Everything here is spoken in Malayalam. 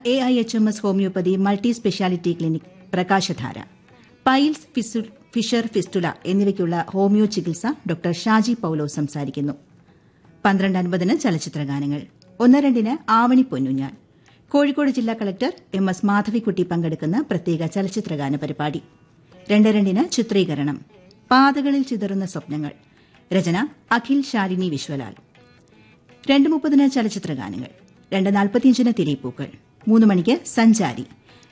A I H M S homeopathy multi speciality clinic Prakashadhara piles ഫിസു- ഫിഷർ ഫിസ്റ്റുല എന്നിവയ്ക്കുള്ള ഹോമിയോ ചികിത്സ ഡോക്ടർ ഷാജി പൌലോ സംസാരിക്കുന്നു പന്ത്രണ്ട് അൻപതിന് ചലച്ചിത്ര ഗാനങ്ങൾ ഒന്ന് രണ്ടിന് ആവണി പൊന്നുഞ്ഞാൽ കോഴിക്കോട് ജില്ലാ കളക്ടർ എം എസ് മാധവിക്കുട്ടി പങ്കെടുക്കുന്ന പ്രത്യേക ചലച്ചിത്രഗാന പരിപാടി രണ്ട് രണ്ടിന് ചിത്രീകരണം പാതകളിൽ ചിതറുന്ന സ്വപ്നങ്ങൾ രചന അഖിൽ ശാലിനി വിശ്വലാൽ രണ്ട് മുപ്പതിന് ചലച്ചിത്ര ഗാനങ്ങൾ രണ്ട് നാൽപ്പത്തിയഞ്ചിന് തിരിപ്പൂക്കൾ മൂന്ന് മണിക്ക് സഞ്ചാരി